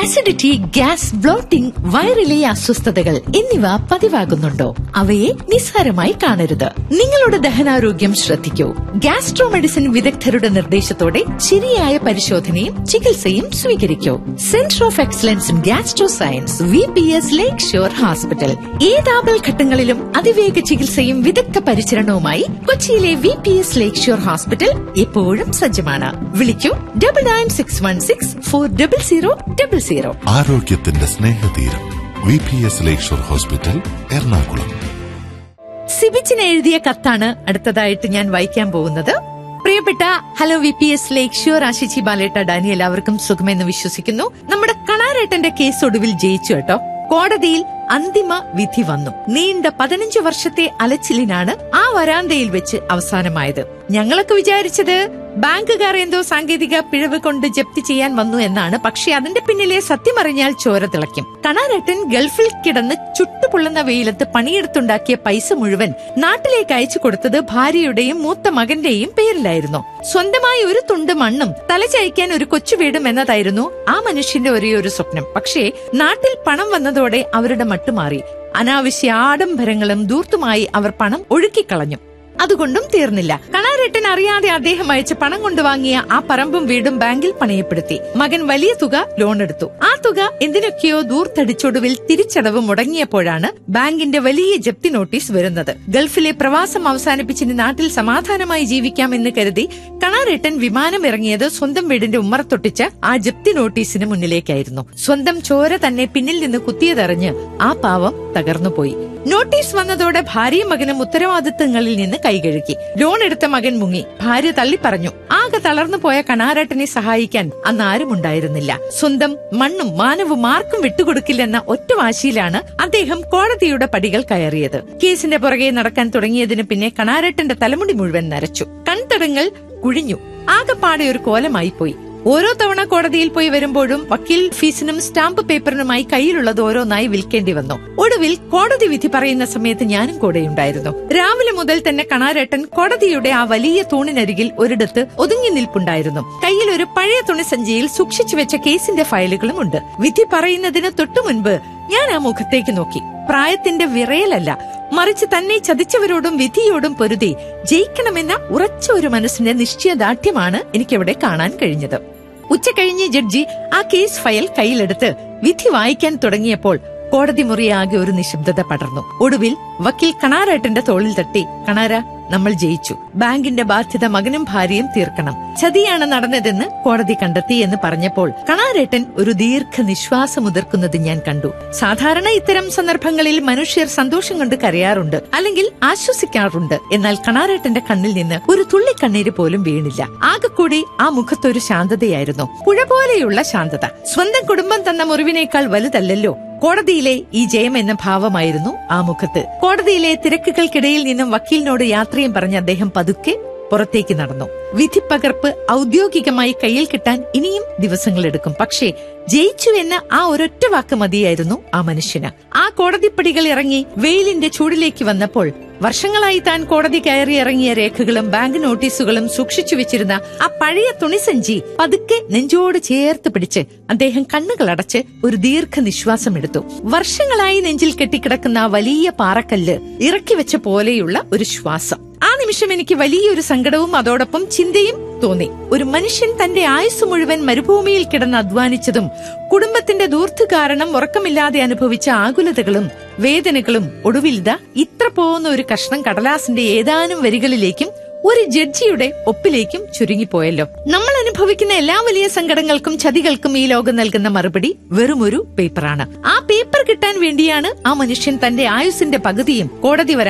acidity gas blotting വയറിലെ അസ്വസ്ഥതകൾ എന്നിവ പതിവാകുന്നുണ്ടോ അവയെ നിസ്സാരമായി കാണരുത് നിങ്ങളുടെ ദഹനാരോഗ്യം ശ്രദ്ധിക്കൂ ഗ്യാസ്ട്രോ മെഡിസിൻ വിദഗ്ധരുടെ നിർദ്ദേശത്തോടെ ശരിയായ പരിശോധനയും ചികിത്സയും സ്വീകരിക്കൂ centre of excellence in gastro science V P S lake shore hospital ഏതാപൽ ഘട്ടങ്ങളിലും അതിവേഗ ചികിത്സയും വിദഗ്ധ പരിചരണവുമായി കൊച്ചിയിലെ V P S lake shore hospital എപ്പോഴും സജ്ജമാണ് വിളിക്കൂ double nine six one six four double zero double zero ആരോഗ്യത്തിന്റെ സ്നേഹതീരം V P S lake shore hospital Ernakulam സിബിച്ചിന് എഴുതിയ കത്താണ് അടുത്തതായിട്ട് ഞാൻ വായിക്കാൻ പോകുന്നത് പ്രിയപ്പെട്ട hello V P S lake shore ആശിച്ചി ബാലേട്ട ഡാനി എല്ലാവർക്കും സുഖമെന്ന് വിശ്വസിക്കുന്നു നമ്മുടെ കണാരേട്ടന്റെ കേസ് ഒടുവിൽ ജയിച്ചു കേട്ടോ കോടതിയിൽ അന്തിമ വിധി വന്നു നീണ്ട പതിനഞ്ചു വർഷത്തെ അലച്ചിലിനാണ് ആ വരാന്തയിൽ വെച്ച് അവസാനമായത് ഞങ്ങളൊക്കെ വിചാരിച്ചത് ബാങ്കുകാർ എന്തോ സാങ്കേതിക പിഴവ് കൊണ്ട് ജപ്തി ചെയ്യാൻ വന്നു എന്നാണ് പക്ഷെ അതിന്റെ പിന്നിലെ സത്യമറിഞ്ഞാൽ ചോര തിളയ്ക്കും കണാരട്ടൻ ഗൾഫിൽ കിടന്ന് ചുട്ടുപൊള്ളുന്ന വെയിലത്ത് പണിയെടുത്തുണ്ടാക്കിയ പൈസ മുഴുവൻ നാട്ടിലേക്ക് അയച്ചു കൊടുത്തത് ഭാര്യയുടെയും മൂത്ത മകന്റെയും പേരിലായിരുന്നു സ്വന്തമായി ഒരു തുണ്ട് മണ്ണും തലചായ്ക്കാൻ ഒരു കൊച്ചു വീടും എന്നതായിരുന്നു ആ മനുഷ്യന്റെ ഒരേ ഒരു സ്വപ്നം പക്ഷേ നാട്ടിൽ പണം വന്നതോടെ അവരുടെ മട്ടുമാറി അനാവശ്യ ആഡംബരങ്ങളും ദൂർത്തുമായി അവർ പണം ഒഴുക്കിക്കളഞ്ഞു അതുകൊണ്ടും തീർന്നില്ല കണാരട്ടൻ അറിയാതെ അദ്ദേഹം അയച്ച പണം കൊണ്ട് വാങ്ങിയ ആ പറമ്പും വീടും ബാങ്കിൽ പണയപ്പെടുത്തി മകൻ വലിയ തുക ലോൺ എടുത്തു ആ തുക എന്തിനൊക്കെയോ ദൂർത്തടിച്ചൊടുവിൽ തിരിച്ചടവ് മുടങ്ങിയപ്പോഴാണ് ബാങ്കിന്റെ വലിയ ജപ്തി നോട്ടീസ് വരുന്നത് ഗൾഫിലെ പ്രവാസം അവസാനിപ്പിച്ചിന് നാട്ടിൽ സമാധാനമായി ജീവിക്കാമെന്ന് കരുതി കണാരേട്ടൻ വിമാനം ഇറങ്ങിയത് സ്വന്തം വീടിന്റെ ഉമ്മറത്തൊട്ടിച്ച ആ ജപ്തി നോട്ടീസിന് മുന്നിലേക്കായിരുന്നു സ്വന്തം ചോര തന്നെ പിന്നിൽ നിന്ന് കുത്തിയതറിഞ്ഞ് ആ പാവം തകർന്നുപോയി നോട്ടീസ് വന്നതോടെ ഭാര്യയും മകനും ഉത്തരവാദിത്തങ്ങളിൽ നിന്ന് കൈകഴുകി ലോൺ എടുത്ത മകൻ മുങ്ങി ഭാര്യ തള്ളി പറഞ്ഞു ആകെ തളർന്നു പോയ കണാരട്ടനെ സഹായിക്കാൻ അന്ന് ആരും ഉണ്ടായിരുന്നില്ല സ്വന്തം മണ്ണും മാനവും ആർക്കും വിട്ടുകൊടുക്കില്ലെന്ന ഒറ്റ വാശിയിലാണ് അദ്ദേഹം കോടതിയുടെ പടികൾ കയറിയത് കേസിന്റെ പുറകെ നടക്കാൻ തുടങ്ങിയതിന് പിന്നെ കണാരട്ടന്റെ തലമുടി മുഴുവൻ നരച്ചു കൺതടങ്ങൾ കുഴിഞ്ഞു ആകെപ്പാടെ ഒരു കോലമായി പോയി ഓരോ തവണ കോടതിയിൽ പോയി വരുമ്പോഴും വക്കീൽ ഫീസിനും സ്റ്റാമ്പ് പേപ്പറിനുമായി കയ്യിലുള്ളത് ഓരോന്നായി വിൽക്കേണ്ടി വന്നു ഒടുവിൽ കോടതി വിധി പറയുന്ന സമയത്ത് ഞാനും കൂടെയുണ്ടായിരുന്നു രാവിലെ മുതൽ തന്നെ കണാരേട്ടൻ കോടതിയുടെ ആ വലിയ തൂണിനരികിൽ ഒരിടത്ത് ഒതുങ്ങി നിൽപ്പുണ്ടായിരുന്നു കയ്യിൽ ഒരു പഴയ തുണിസഞ്ചിയിൽ സൂക്ഷിച്ചു വെച്ച കേസിന്റെ ഫയലുകളും ഉണ്ട് വിധി പറയുന്നതിന് തൊട്ടു മുൻപ് ഞാൻ ആ മുഖത്തേക്ക് നോക്കി പ്രായത്തിന്റെ വിറയലല്ല മറിച്ച് തന്നെ ചതിച്ചവരോടും വിധിയോടും പൊരുതി ജയിക്കണമെന്ന ഉറച്ച ഒരു മനസ്സിന്റെ നിശ്ചയദാർഢ്യമാണ് എനിക്കവിടെ കാണാൻ കഴിഞ്ഞത് ഉച്ചകഴിഞ്ഞ് ജഡ്ജി ആ കേസ് ഫയൽ കയ്യിലെടുത്ത് വിധി വായിക്കാൻ തുടങ്ങിയപ്പോൾ കോടതി മുറിയാകെ ഒരു നിശബ്ദത പടർന്നു ഒടുവിൽ വക്കീൽ കണാരേട്ടന്റെ തോളിൽ തട്ടി കണാര നമ്മൾ ജയിച്ചു ബാങ്കിന്റെ ബാധ്യത മകനും ഭാര്യയും തീർക്കണം ചതിയാണ് നടന്നതെന്ന് കോടതി കണ്ടെത്തി എന്ന് പറഞ്ഞപ്പോൾ കണാരേട്ടൻ ഒരു ദീർഘ നിശ്വാസം ഉതിർക്കുന്നത് ഞാൻ കണ്ടു സാധാരണ ഇത്തരം സന്ദർഭങ്ങളിൽ മനുഷ്യർ സന്തോഷം കൊണ്ട് കരയാറുണ്ട് അല്ലെങ്കിൽ ആശ്വസിക്കാറുണ്ട് എന്നാൽ കണാരേട്ടന്റെ കണ്ണിൽ നിന്ന് ഒരു തുള്ളി കണ്ണീര് പോലും വീണില്ല ആകെക്കൂടി ആ മുഖത്തൊരു ശാന്തതയായിരുന്നു പുഴ പോലെയുള്ള ശാന്തത സ്വന്തം കുടുംബം തന്ന മുറിവിനേക്കാൾ വലുതല്ലല്ലോ കോടതിയിലെ ഈ ജയം എന്ന ഭാവമായിരുന്നു ആ മുഖത്ത് കോടതിയിലെ തിരക്കുകൾക്കിടയിൽ നിന്നും വക്കീലിനോട് യാത്രയും പറഞ്ഞ് അദ്ദേഹം പതുക്കെ പുറത്തേക്ക് നടന്നു വിധിപ്പകർപ്പ് ഔദ്യോഗികമായി കയ്യിൽ കിട്ടാൻ ഇനിയും ദിവസങ്ങളെടുക്കും പക്ഷേ ജയിച്ചു എന്ന ആ ഒരൊറ്റ വാക്ക് മതിയായിരുന്നു ആ മനുഷ്യന് ആ കോടതിപ്പടികൾ ഇറങ്ങി വെയിലിന്റെ ചൂടിലേക്ക് വന്നപ്പോൾ വർഷങ്ങളായി താൻ കോടതി കയറി ഇറങ്ങിയ രേഖകളും ബാങ്ക് നോട്ടീസുകളും സൂക്ഷിച്ചു വെച്ചിരുന്ന ആ പഴയ തുണിസഞ്ചി പതുക്കെ നെഞ്ചോട് ചേർത്ത് പിടിച്ച് അദ്ദേഹം കണ്ണുകൾ അടച്ച് ഒരു ദീർഘ നിശ്വാസം എടുത്തു വർഷങ്ങളായി നെഞ്ചിൽ കെട്ടിക്കിടക്കുന്ന ആ വലിയ പാറക്കല്ല് ഇറക്കി വെച്ച പോലെയുള്ള ഒരു ശ്വാസം ആ നിമിഷം എനിക്ക് വലിയൊരു സങ്കടവും അതോടൊപ്പം ചിന്തയും തോന്നി ഒരു മനുഷ്യൻ തന്റെ ആയുസ് മുഴുവൻ മരുഭൂമിയിൽ കിടന്ന് അധ്വാനിച്ചതും കുടുംബത്തിന്റെ ദൂർത്ത് കാരണം ഉറക്കമില്ലാതെ അനുഭവിച്ച ആകുലതകളും വേദനകളും ഒടുവിൽത ഇത്ര പോകുന്ന ഒരു കഷ്ണം കടലാസിന്റെ ഏതാനും വരികളിലേക്കും ഒരു ജഡ്ജിയുടെ ഒപ്പിലേക്കും ചുരുങ്ങിപ്പോയല്ലോ നമ്മൾ അനുഭവിക്കുന്ന എല്ലാ വലിയ സങ്കടങ്ങൾക്കും ചതികൾക്കും ഈ ലോകം നൽകുന്ന മറുപടി വെറുമൊരു പേപ്പറാണ് ആ പേപ്പർ കിട്ടാൻ വേണ്ടിയാണ് ആ മനുഷ്യൻ തന്റെ ആയുസിന്റെ പകുതിയും കോടതി വരാൻ